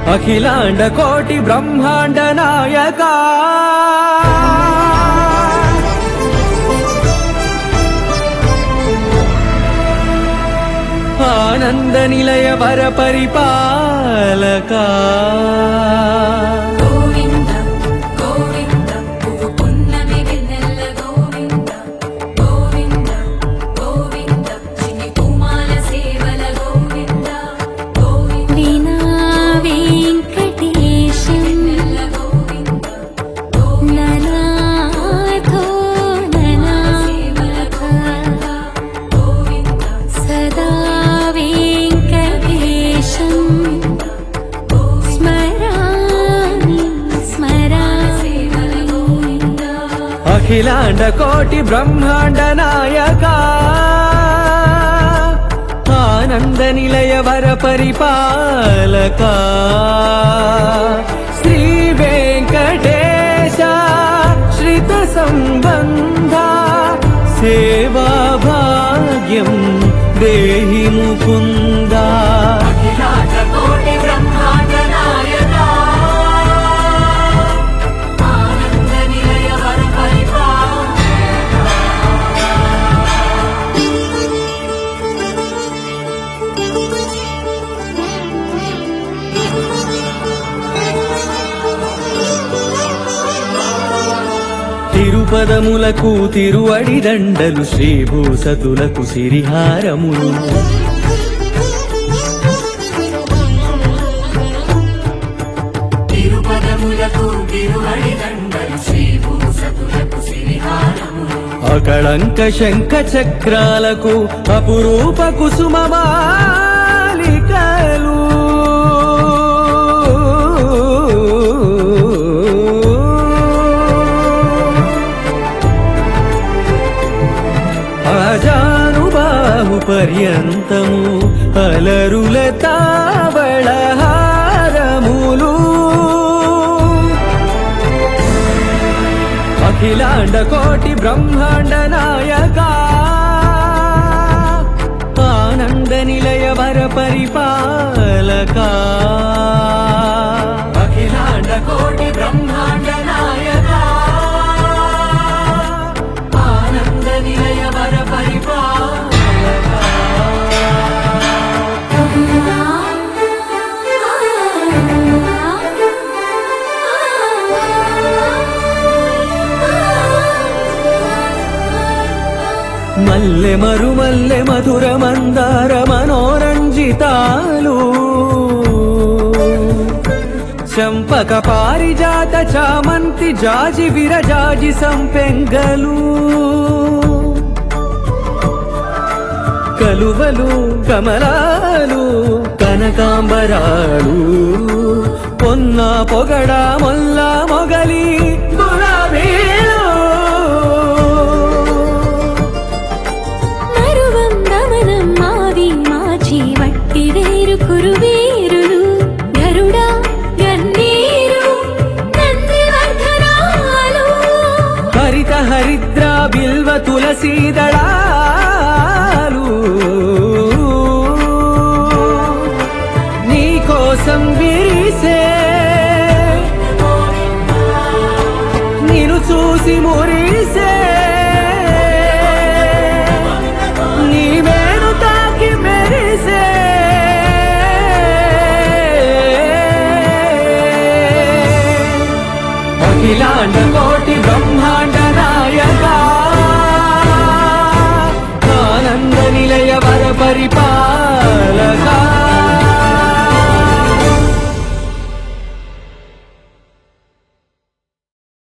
అఖిలాండ కోటి బ్రహ్మాండ నాయక ఆనంద నిలయ వర పరిపాలక గోవింద గోవింద పువ్వు పున్నమి వెన్నెల గోవింద గోవింద గోవింద చిన్ని కుమాల సేవల గోవింద గోవింద వినా వెంకటేశం వెన్నెల గోవింద ననాథో ననాథ గోవింద సదా వెంకటేశం స్మరామి స్మరామి అఖిలాండ కోటి బ్రహ్మాండ నాయక ఆనంద నిలయ వర పరిపాలక శ్రీ వెంకటేశ శ్రిత సంబంధ సేవా భాగ్యం దేహి ముకుందా కోటి బ్రహ్మాండ నాయక ఆనంద నిలయ వర పరిపాలన తిరుపదములకు తిరువడి దండలు శ్రీభూసతులకు సిరిహారములు తిరుపదములకు తిరువడి దండలు శ్రీభూసతులకు శ్రీహారములు అకళంక శంఖ చక్రాలకు అపురూప కుసుమమాలికలు అజానుబాహు పర్యంతము అలరుల తావళహారములు అఖిలాండ కోటి బ్రహ్మాండ నాయక ఆనంద నిలయ వర పరిపాలక అఖిలాండ కోటి బ్రహ్మాండ నాయక ఆనంద నిలయ వర పరిపాలక మల్లె మరుమల్లె మధుర మందార మనోరంజితాలు చంపక పారిజాత చామంతి జాజి విరజాజి సంపెంగలు కలువలు కమలాలు కనకాంబరాలు పొన్న పొగడ మొల్ల మొగలి గులాబీలు మరువం గమనం మావి మాచి వట్టి వేరు కురువేరులు గరుడా గన్నీరు నందివర్ధనాలు హరిత హరిద్ర బిల్వ తులసీ దళాలు నీ కోసం విరిసే నిన్ను చూసి మురిసే నీ వేణు తాకి మెరిసే అఖిలాండ కోటి